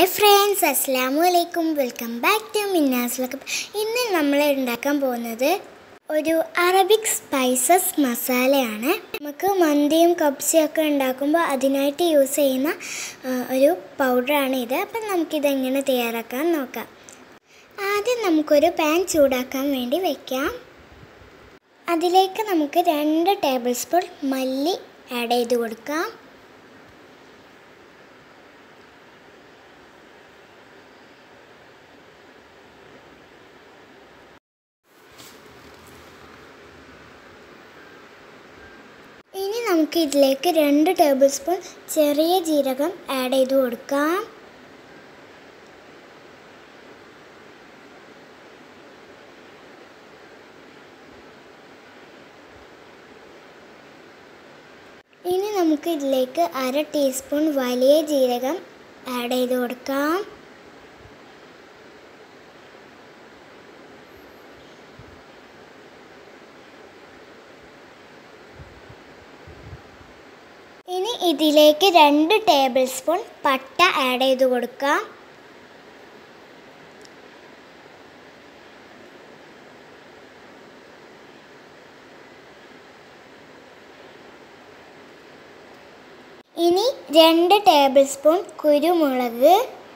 hi friends അസ്സാം വലൈക്കും welcome back to മിന്നാസ് വെൽക്കം ഇന്ന് നമ്മൾ ഉണ്ടാക്കാൻ പോകുന്നത് ഒരു അറബിക് സ്പൈസസ് മസാലയാണ് നമുക്ക് മന്തിയും കബ്സയും ഒക്കെ ഉണ്ടാക്കുമ്പോൾ അതിനായിട്ട് യൂസ് ചെയ്യുന്ന ആ, ഒരു പൗഡറാണ് ഇത് അപ്പം നമുക്കിത് എങ്ങനെ തയ്യാറാക്കാൻ നോക്കാം ആദ്യം നമുക്കൊരു പാൻ ചൂടാക്കാൻ വേണ്ടി വെക്കാം അതിലേക്ക് നമുക്ക് രണ്ട് ടേബിൾ സ്പൂൺ മല്ലി ആഡ് ചെയ്ത് കൊടുക്കാം ഇനി നമുക്ക് ഇതിലേക്ക് രണ്ട് ടേബിൾ സ്പൂൺ ചെറിയ ജീരകം ആഡ് ചെയ്ത് കൊടുക്കാം ഇനി നമുക്ക് ഇതിലേക്ക് അര ടീസ്പൂൺ വലിയ ജീരകം ആഡ് ചെയ്ത് കൊടുക്കാം ഇനി ഇതിലേക്ക് രണ്ട് ടേബിൾ സ്പൂൺ പട്ട ആഡ് ചെയ്ത് കൊടുക്കാം ഇനി രണ്ട് ടേബിൾ സ്പൂൺ കുരുമുളക്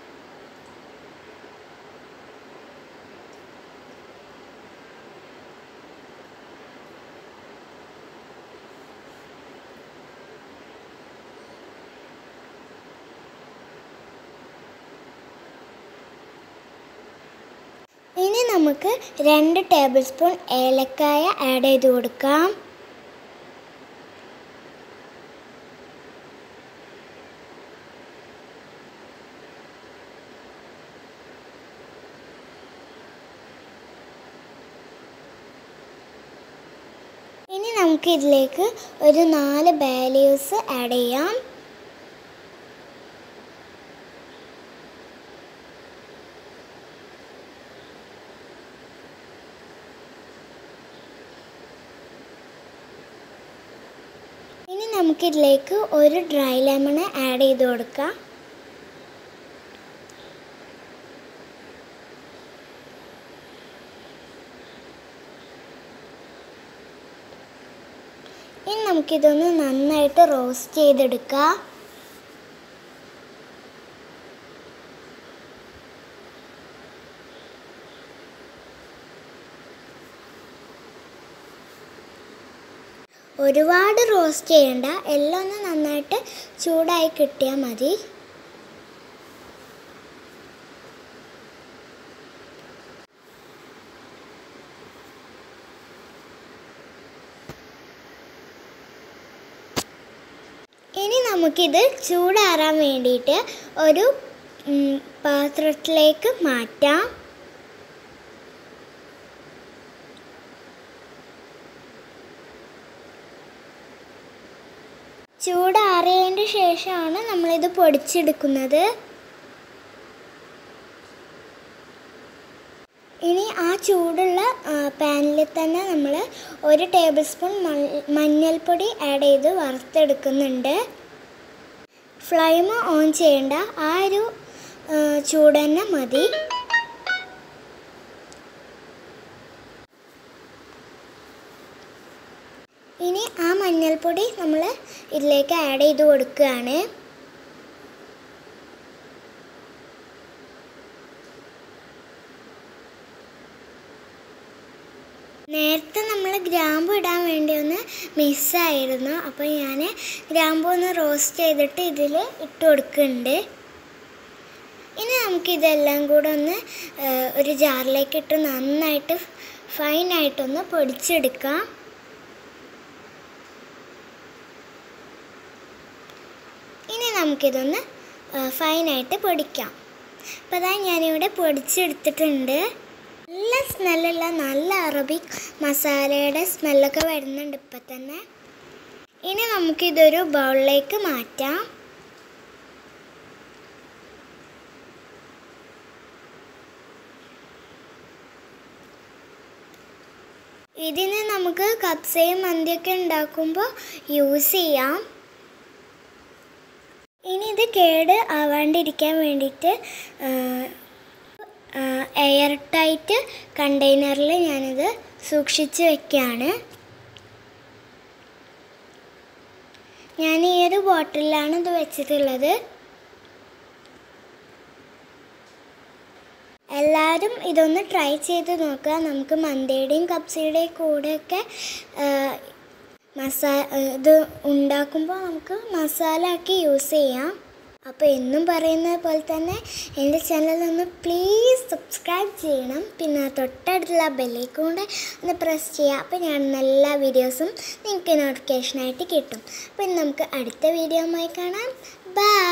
ഇനി നമുക്ക് രണ്ട് ടേബിൾ സ്പൂൺ ഏലക്കായ ആഡ് ചെയ്ത് കൊടുക്കാം ഇനി നമുക്ക് ഇതിലേക്ക് ഒരു നാല് ബാലിയൂസ് ആഡ് ചെയ്യാം ഇനി നമുക്കിതിലേക്ക് ഒരു ഡ്രൈ ലെമൺ ആഡ് ചെയ്ത് കൊടുക്കാം ഇനി നമുക്കിതൊന്ന് നന്നായിട്ട് റോസ്റ്റ് ചെയ്തെടുക്കാം ഒരുപാട് റോസ്റ്റ് ചെയ്യണ്ട എല്ലാം ഒന്ന് നന്നായിട്ട് ചൂടായി കിട്ടിയാൽ മതി ഇനി നമുക്കിത് ചൂടാറാൻ വേണ്ടിയിട്ട് ഒരു ഉം, പാത്രത്തിലേക്ക് മാറ്റാം ചൂടാറിയതിൻ്റെ ശേഷമാണ് നമ്മളിത് പൊടിച്ചെടുക്കുന്നത് ഇനി ആ ചൂടുള്ള പാനിൽ തന്നെ നമ്മൾ ഒരു ടേബിൾ സ്പൂൺ മഞ്ഞൾപ്പൊടി ആഡ് ചെയ്ത് വറുത്തെടുക്കുന്നുണ്ട് ഫ്ലെയിം ഓൺ ചെയ്യേണ്ട ആ ഒരു ആ, ചൂട് തന്നെ മതി ഇനി ആ മഞ്ഞൾപ്പൊടി നമ്മൾ ഇതിലേക്ക് ആഡ് ചെയ്ത് കൊടുക്കുകയാണ് നേരത്തെ നമ്മൾ ഗ്രാമ്പു ഇടാൻ വേണ്ടി ഒന്ന് മിസ്സായിരുന്നു അപ്പോൾ ഞാൻ ഗ്രാമ്പു ഒന്ന് റോസ്റ്റ് ചെയ്തിട്ട് ഇതിൽ ഇട്ട് കൊടുക്കുന്നുണ്ട് ഇനി നമുക്കിതെല്ലാം കൂടെ ഒന്ന് ആ, ഒരു ജാറിലേക്ക് ഇട്ട് നന്നായിട്ട് ഫൈനായിട്ടൊന്ന് പൊടിച്ചെടുക്കാം ഇനി നമുക്കിതൊന്ന് ആ, ഫൈനായിട്ട് പൊടിക്കാം അപ്പോൾ അതാ ഞാനിവിടെ പൊടിച്ചെടുത്തിട്ടുണ്ട് നല്ല സ്മെല്ലുള്ള നല്ല അറബിക് മസാലയുടെ സ്മെല്ലൊക്കെ വരുന്നുണ്ട് ഇപ്പം തന്നെ ഇനി നമുക്കിതൊരു ബൗളിലേക്ക് മാറ്റാം ഇതിന് നമുക്ക് കപ്സയും മന്തിയൊക്കെ ഉണ്ടാക്കുമ്പോൾ യൂസ് ചെയ്യാം ഇനി ഇത് കേട് ആവാണ്ടിരിക്കാൻ വേണ്ടിയിട്ട് എയർ ടൈറ്റ് കണ്ടെയ്നറിൽ ഞാനിത് സൂക്ഷിച്ച് വെക്കുകയാണ് ഞാൻ ഈ ഒരു ബോട്ടിലാണ് ഇത് വെച്ചിട്ടുള്ളത് എല്ലാവരും ഇതൊന്ന് ട്രൈ ചെയ്ത് നോക്കുക നമുക്ക് മന്തിയുടെയും കപ്സയുടെയും കൂടെയൊക്കെ മസാ ഇത് ഉണ്ടാക്കുമ്പോൾ നമുക്ക് മസാല ആക്കി യൂസ് ചെയ്യാം അപ്പോൾ എന്നും പറയുന്നത് പോലെ തന്നെ എൻ്റെ ചാനൽ ഒന്ന് പ്ലീസ് സബ്സ്ക്രൈബ് ചെയ്യണം പിന്നെ തൊട്ടടുത്തുള്ള ബെല്ലേക്ക് കൊണ്ട് ഒന്ന് പ്രസ് ചെയ്യുക അപ്പോൾ ഞാൻ എല്ലാ വീഡിയോസും നിങ്ങൾക്ക് നോട്ടിഫിക്കേഷനായിട്ട് കിട്ടും പിന്നെ നമുക്ക് അടുത്ത വീഡിയോയുമായി കാണാം ബൈ